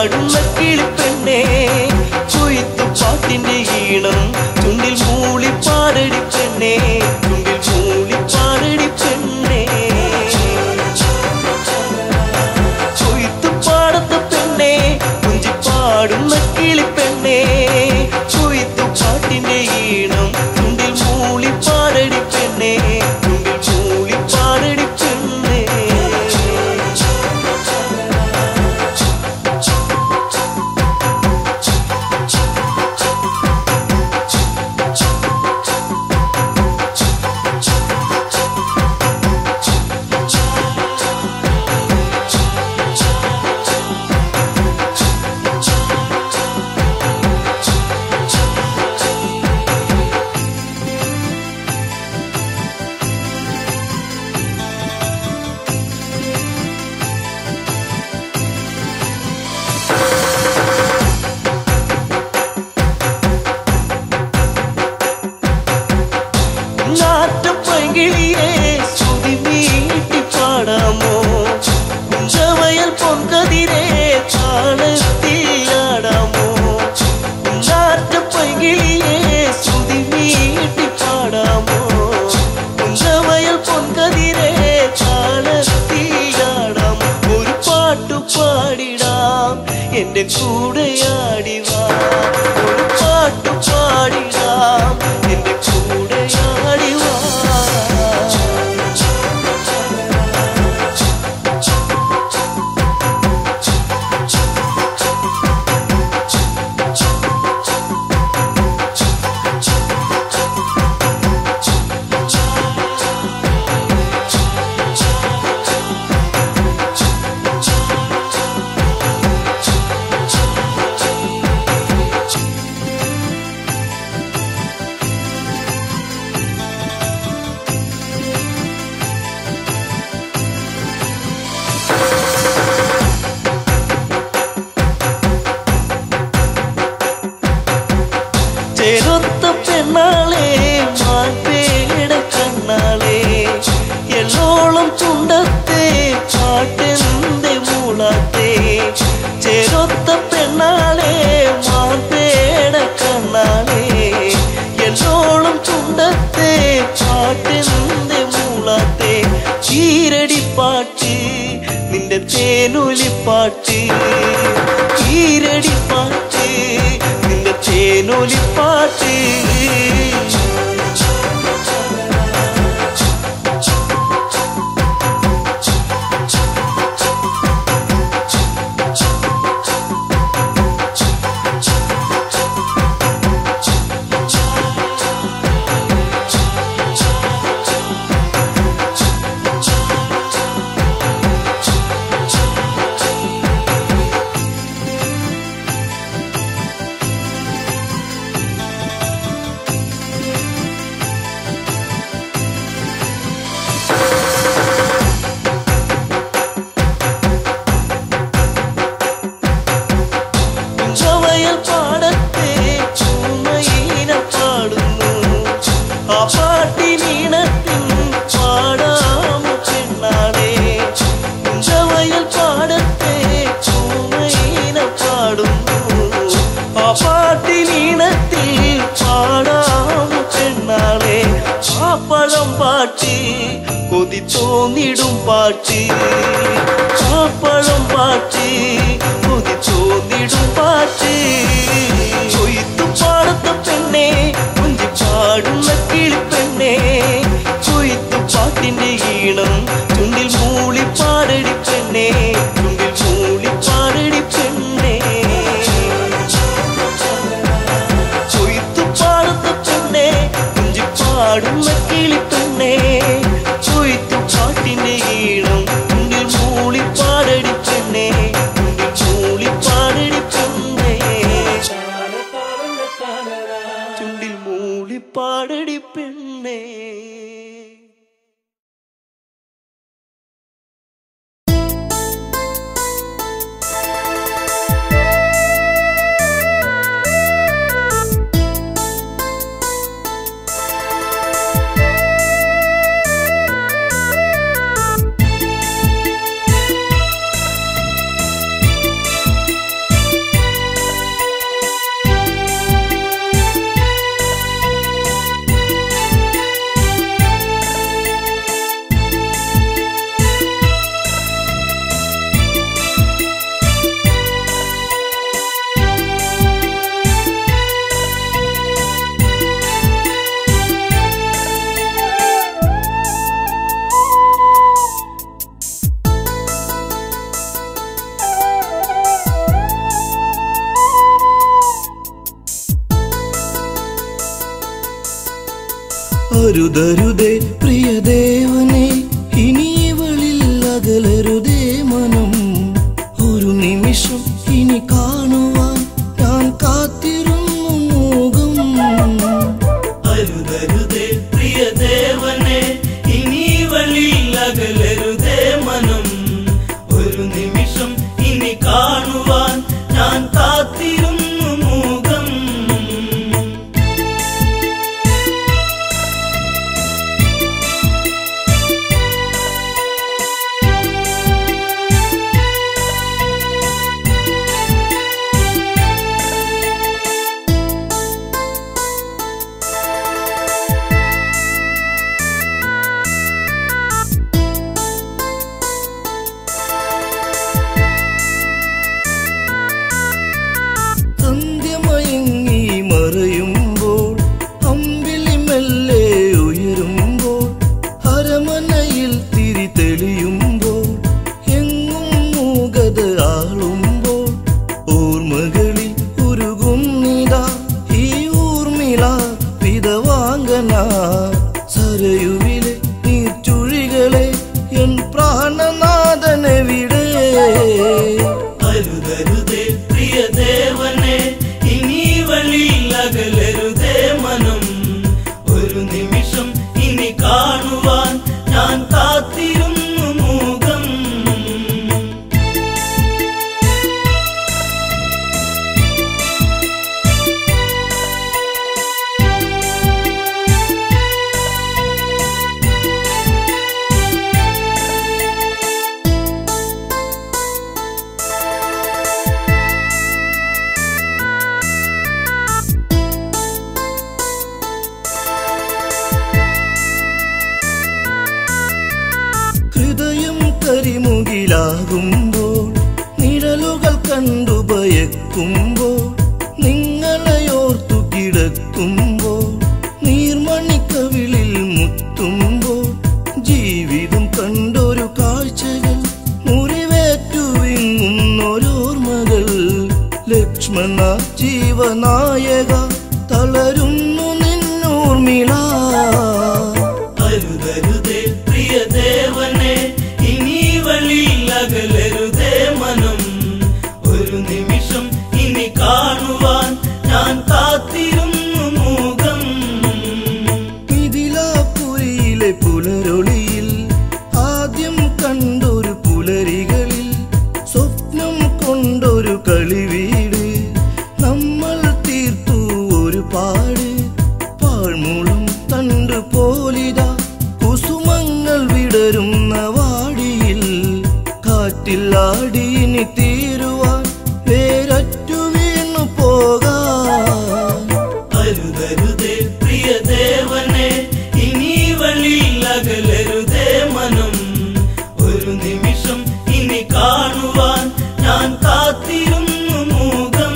പാടുന്ന കിളിപ്പെണ്ണേ കൊയ്ത്തു പാട്ടിന്റെ ഈണം ചുണ്ടിൽ മൂളി പാടടി പെണ്ണേ ചുണ്ടിൽ മൂളി പാടടി പെണ്ണേ കൊയ്ത്തു പാടത്ത പെണ്ണേ കുഞ്ചി പാടുന്ന കിളിപ്പെണ്ണേ കൊയ്ത്തു പാട്ടിന്റെ ഈണം ചുണ്ടിൽ മൂളി പാടടി പെണ്ണേ ചുണ്ടിൽ മൂളി പാടടി പെണ്ണേ നാട്ടുപൈകിളിയെ സ്തുതി നീട്ടി പാടാമോ കുഞ്ചവയൽ പൊൻകതിരെ താളത്തിലാടാമോ നാട്ടുപൈകിളിയെ സ്തുതി നീട്ടി പാടാമോ കുഞ്ചവയൽ പൊൻകതിരെ താളത്തിലാടാമോ ഒരു പാട്ടു പാടിടാം എന്റെ കൂടെ ആടിവാ ഒരു പാട്ടു പാടിടാം എന്റെ കൂടെ ആടിവാ ചെറുത്ത പെണ്ണാളെ മാൻപേട കണ്ണാളെ എള്ളോളം ചുണ്ടത്തെ പാട്ടെന്തെ മൂളാത്തെ ചെറുത്ത പെണ്ണാളെ മാൻപേട കണ്ണാളെ എള്ളോളം ചുണ്ടത്തെ പാട്ടെന്തെ മൂളാത്തെ ചീരടി പാട്ട് നിന്റെ തേനൊലി പാട്ട് ചീരടി പാട്ട് നിന്റെ തേനൊലി പാട്ട് ചവയൽ പാടത്തെ ചുമയിന പാടുന്നു ആ പാട്ടിനീണത്തിൻ പാടാമു പെണ്ണാളെ ചവയൽ പാടത്തെ ചുമയിന പാടുന്നു ആ പാട്ടിനീണത്തിൽ പാടാമു പെണ്ണാളെ ആ പഴം പാട്ട് കൊതി തോന്നിടും പാട്ട് ആ പഴം പാട്ട് കൊതി തോന്നിടും പാട്ട് കൊയ്ത്തു പാടത്ത പെണ്ണെ കുഞ്ചി പാടുന്ന കിളിപ്പെണ്ണെ കൊയ്ത്തു പാട്ടിന്റെ ഈണം ചുണ്ടിൽ മൂളി പാടടി പെണ്ണെ ചുണ്ടിൽ മൂളി പാടടി പെണ്ണെ കൊയ്ത്തു പാടത്ത പെണ്ണെ കുഞ്ചി പാടുന്ന കിളിപ്പെണ്ണെ കൊയ്ത്തു പാട്ടിന്റെ ഈണം ചുണ്ടിൽ മൂളി പാടടി പെണ്ണെ ചുണ്ടിൽ മൂളി പാടടി പെണ്ണെ ചുണ്ടിൽ മൂളി പാടടി പെണ്ണേ ആ അരുതരുതേ പ്രിയദേവനെ ഇനി ഇവളിൽ അകലരുതേ മനം ഒരു നിമിഷം ഇനി കാണുവാൻ ഞാൻ കാത്തിരുന്നു മൂകം അരുതരുതേ പ്രിയ ദേവനെ ഇനി വഴിയിൽ അകലരുതേ മനം ഒരു നിമിഷം ഇനി കാണുവാൻ ഞാൻ കാത്തിരുന്നു മൂകം സന്ധ്യമയങ്ങി മറയുമ്പോൾ അമ്പിളി മെല്ലെ ഉയരുമ്പോൾ അരമനയിൽ തിരി തെളിയുമ്പോൾ എങ്ങും മൂകത ആളുമ്പോൾ ഓർമ്മകളിൽ ഉരുകുന്നിതാ ഈ ഊർമിള പിതവാങ്കന സരയുവിലെ നീർച്ചുഴികളെ എൻ പ്രാണനാഥനെവിടെ അരുതരുതേ പ്രിയ ദേവനെ ഇനി വഴിയിൽ അകലരുതേ മനം ഒരു നിമിഷം ഇനി കാണുവാൻ ഞാൻ കാത്തിരുന്നു മൂകം ഹൃദയം കരിമുകിലാകുമ്പോൾ നിഴലുകൾ കണ്ടു ഭയക്കുമ്പോൾ നിങ്ങളെയോർത്തു കിടക്കുമ്പോൾ നീർമണിക്കവിളിൽ മുത്തുമ്പോൾ ജീവിതം കണ്ടൊരു കാഴ്ചകൾ മുറിവേറ്റു വിങ്ങുന്നൊരോർമ്മകൾ ലക്ഷ്മണ ജീവനായക തളരുന്നു നിന്നോർമിള അരുതരുതേ പ്രിയ ദേവനെ ഇനി വഴിയിൽ അകലരുതേ മനം ഒരു നിമിഷം ഇനി കാണുവാൻ ഞാൻ കാത്തിരുന്നു മൂകം മിഥിലാപുരിയിലെ പുലരൊളിയിൽ ആദ്യം കണ്ടൊരു പുലരികളിൽ സ്വപ്നം കൊണ്ടൊരു കളിവീട് നമ്മൾ തീർത്തു ഒരു പാട് പാഴ്മുളം തണ്ട് പോലിതാ കുസുമങ്ങൾ വിടരുന്ന വാടിയിൽ കാറ്റിൽ ആടിയിനി തീരുവാൻ വേരറ്റു വീണു പോകാൻ അരുതരുതേ പ്രിയ ദേവനെ ഇനി വഴിയിൽ അകലരുതേ മനം ഒരു നിമിഷം ഇനി കാണുവാൻ ഞാൻ കാത്തിരുന്നു മൂകം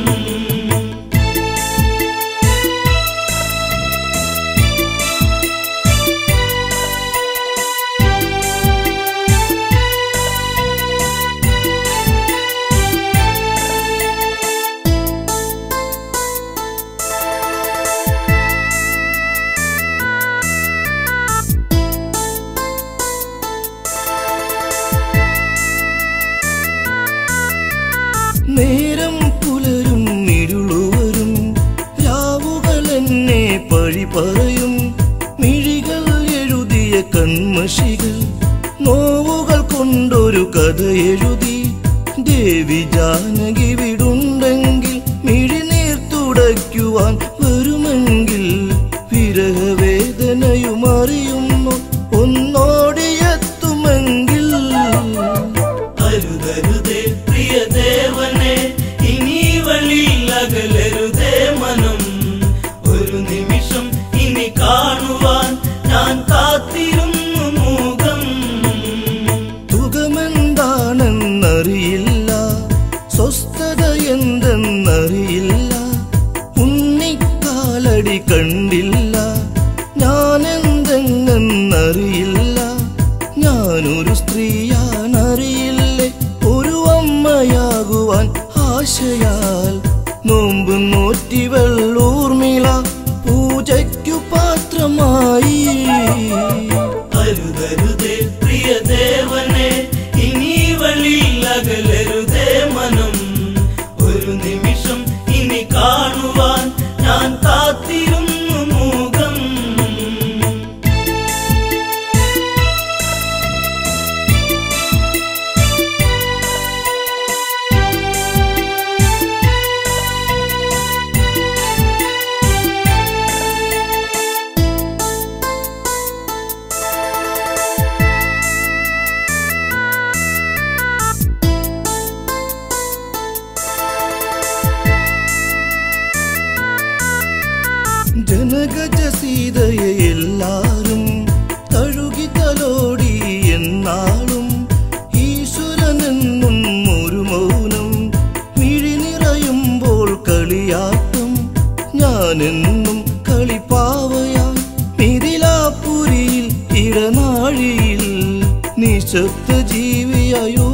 നേരം പുലരും ഇരുളുവരും രാവുകൾ എന്നെ പഴി പറയും മിഴികൾ എഴുതിയ കൺമഷികൾ നോവുകൾ കൊണ്ടൊരു കഥ എഴുതി ദേവി ജാനകി വിടുണ്ടെങ്കിൽ മിഴിനീർ തുടയ്ക്കുവാൻ വരുമെങ്കിൽ വിരഹവേദനയും അറിയുന്നു ഒന്നോടിയെത്തുമെങ്കിൽ അരുതരുതേ പ്രിയ ദേവനെ ഇനി വഴിയിൽ അകലരുതേ മനം ഒരു നിമിഷം ഇനി കാണുവാൻ ഞാൻ കാത്തിരുന്നു മൂകം സുഖമെന്താണെന്നറിയില്ല സ്വസ്ഥത എന്തെന്നറിയില്ല ഉണ്ണിക്കാലടി കണ്ടില്ല ഞാൻ എന്തെന്നറിയില്ല ഞാനൊരു സ്ത്രീയാണറിയില്ലേ ഒരു അമ്മയാകുവാൻ ആശയാൽ നോമ്പ് നോറ്റി വെള്ളൂർമിള പൂജയ്ക്കു പാത്രമായി നിമിഷം ഇനി കാണുവാൻ ഞാൻ കാത്തിരുന്നു മൂകം ജനഗജ സീതയെ എല്ലാരും തഴുകി തലോടി എന്നാളും ഈശ്വരനെന്നും ഒരു മൗനം മിഴി നിറയുമ്പോൾ കളിയാട്ടം ഞാനെന്നും കളിപ്പാവയാ മിഥിലാപുരിയിൽ ഇടനാഴിയിൽ നിശബ്ദ ജീവിയായോ